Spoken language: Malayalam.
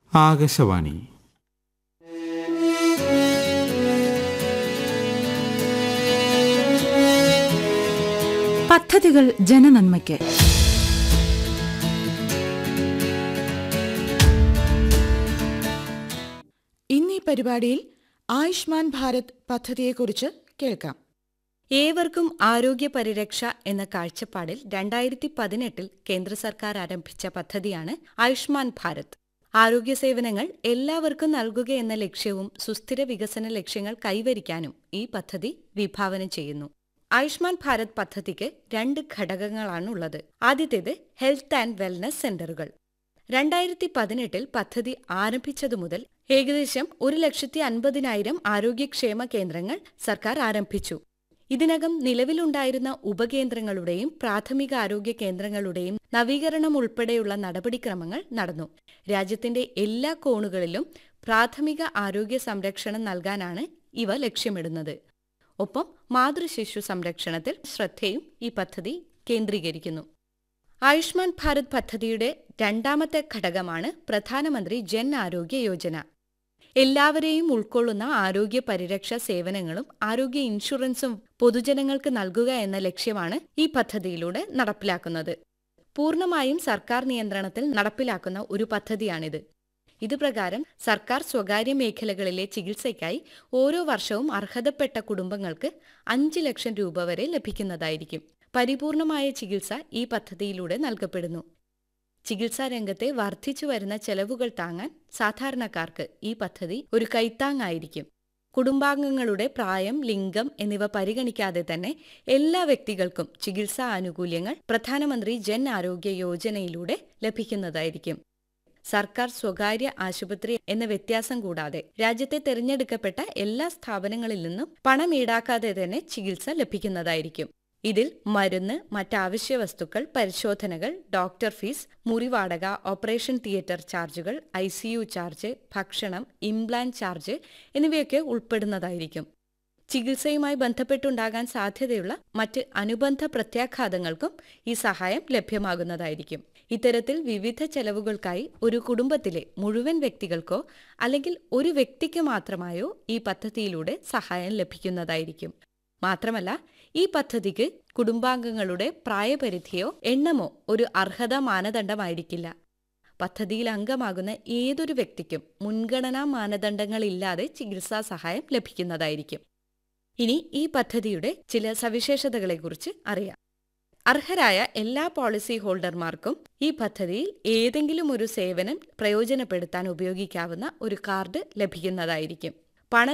ആകാശവാണി പദ്ധതികൾ ജനനന്മയ്ക്ക് ഇന്നീ പരിപാടിയിൽ ആയുഷ്മാൻ ഭാരത് പദ്ധതിയെക്കുറിച്ച് കേൾക്കാം ഏവർക്കും ആരോഗ്യ പരിരക്ഷ എന്ന കാഴ്ചപ്പാടിൽ രണ്ടായിരത്തി പതിനെട്ടിൽ കേന്ദ്ര സർക്കാർ ആരംഭിച്ച പദ്ധതിയാണ് ആയുഷ്മാൻ ഭാരത് ആരോഗ്യ സേവനങ്ങൾ എല്ലാവർക്കും നൽകുക എന്ന ലക്ഷ്യവും സുസ്ഥിര വികസന ലക്ഷ്യങ്ങൾ കൈവരിക്കാനും ഈ പദ്ധതി വിഭാവനം ചെയ്യുന്നു ആയുഷ്മാൻ ഭാരത് പദ്ധതിക്ക് രണ്ട് ഘടകങ്ങളാണുള്ളത് ആദ്യത്തേത് ഹെൽത്ത് ആൻഡ് വെൽനസ് സെന്ററുകൾ രണ്ടായിരത്തി പതിനെട്ടിൽ പദ്ധതി ആരംഭിച്ചതു മുതൽ ഏകദേശം ഒരു ലക്ഷത്തി അൻപതിനായിരം ആരോഗ്യക്ഷേമ കേന്ദ്രങ്ങൾ സർക്കാർ ആരംഭിച്ചു ഇതിനകം നിലവിലുണ്ടായിരുന്ന ഉപകേന്ദ്രങ്ങളുടെയും പ്രാഥമിക ആരോഗ്യ കേന്ദ്രങ്ങളുടെയും നവീകരണം ഉൾപ്പെടെയുള്ള നടപടിക്രമങ്ങൾ നടന്നു രാജ്യത്തിന്റെ എല്ലാ കോണുകളിലും പ്രാഥമിക ആരോഗ്യ സംരക്ഷണം നൽകാനാണ് ഇവ ലക്ഷ്യമിടുന്നത് ഒപ്പം മാതൃശിശു സംരക്ഷണത്തിൽ ശ്രദ്ധയും ഈ പദ്ധതി കേന്ദ്രീകരിക്കുന്നു ആയുഷ്മാൻ ഭാരത് പദ്ധതിയുടെ രണ്ടാമത്തെ ഘടകമാണ് പ്രധാനമന്ത്രി ജൻ ആരോഗ്യ യോജന എല്ലാവരെയും ഉൾക്കൊള്ളുന്ന ആരോഗ്യ പരിരക്ഷാ സേവനങ്ങളും ആരോഗ്യ ഇൻഷുറൻസും പൊതുജനങ്ങൾക്ക് നൽകുക എന്ന ലക്ഷ്യമാണ് ഈ പദ്ധതിയിലൂടെ നടപ്പിലാക്കുന്നത് പൂർണ്ണമായും സർക്കാർ നിയന്ത്രണത്തിൽ നടപ്പിലാക്കുന്ന ഒരു പദ്ധതിയാണിത് ഇത് പ്രകാരം സർക്കാർ സ്വകാര്യ മേഖലകളിലെ ചികിത്സയ്ക്കായി ഓരോ വർഷവും അർഹതപ്പെട്ട കുടുംബങ്ങൾക്ക് അഞ്ച് ലക്ഷം രൂപ വരെ ലഭിക്കുന്നതായിരിക്കും പരിപൂർണമായ ചികിത്സ ഈ പദ്ധതിയിലൂടെ നൽകപ്പെടുന്നു ചികിത്സാ രംഗത്തെ വർദ്ധിച്ചു വരുന്ന ചെലവുകൾ താങ്ങാൻ സാധാരണക്കാർക്ക് ഈ പദ്ധതി ഒരു കൈത്താങ്ങായിരിക്കും കുടുംബാംഗങ്ങളുടെ പ്രായം ലിംഗം എന്നിവ പരിഗണിക്കാതെ തന്നെ എല്ലാ വ്യക്തികൾക്കും ചികിത്സാ ആനുകൂല്യങ്ങൾ പ്രധാനമന്ത്രി ജൻ ആരോഗ്യ യോജനയിലൂടെ ലഭിക്കുന്നതായിരിക്കും സർക്കാർ സ്വകാര്യ ആശുപത്രി എന്ന വ്യത്യാസം കൂടാതെ രാജ്യത്തെ തിരഞ്ഞെടുക്കപ്പെട്ട എല്ലാ സ്ഥാപനങ്ങളിൽ നിന്നും പണം ഈടാക്കാതെ തന്നെ ചികിത്സ ലഭിക്കുന്നതായിരിക്കും ഇതിൽ മരുന്ന് മറ്റാവശ്യ വസ്തുക്കൾ പരിശോധനകൾ ഡോക്ടർ ഫീസ് മുറിവാടക ഓപ്പറേഷൻ തിയേറ്റർ ചാർജുകൾ ഐ ചാർജ് ഭക്ഷണം ഇംപ്ലാന്റ് ചാർജ് എന്നിവയൊക്കെ ഉൾപ്പെടുന്നതായിരിക്കും ചികിത്സയുമായി ബന്ധപ്പെട്ടുണ്ടാകാൻ സാധ്യതയുള്ള മറ്റ് അനുബന്ധ പ്രത്യാഘാതങ്ങൾക്കും ഈ സഹായം ലഭ്യമാകുന്നതായിരിക്കും ഇത്തരത്തിൽ വിവിധ ചെലവുകൾക്കായി ഒരു കുടുംബത്തിലെ മുഴുവൻ വ്യക്തികൾക്കോ അല്ലെങ്കിൽ ഒരു വ്യക്തിക്ക് മാത്രമായോ ഈ പദ്ധതിയിലൂടെ സഹായം ലഭിക്കുന്നതായിരിക്കും മാത്രമല്ല ഈ പദ്ധതിക്ക് കുടുംബാംഗങ്ങളുടെ പ്രായപരിധിയോ എണ്ണമോ ഒരു അർഹതാ മാനദണ്ഡമായിരിക്കില്ല പദ്ധതിയിൽ അംഗമാകുന്ന ഏതൊരു വ്യക്തിക്കും മുൻഗണനാ മാനദണ്ഡങ്ങളില്ലാതെ ചികിത്സാ സഹായം ലഭിക്കുന്നതായിരിക്കും ഇനി ഈ പദ്ധതിയുടെ ചില സവിശേഷതകളെക്കുറിച്ച് അറിയാം അർഹരായ എല്ലാ പോളിസി ഹോൾഡർമാർക്കും ഈ പദ്ധതിയിൽ ഏതെങ്കിലും ഒരു സേവനം പ്രയോജനപ്പെടുത്താൻ ഉപയോഗിക്കാവുന്ന ഒരു കാർഡ് ലഭിക്കുന്നതായിരിക്കും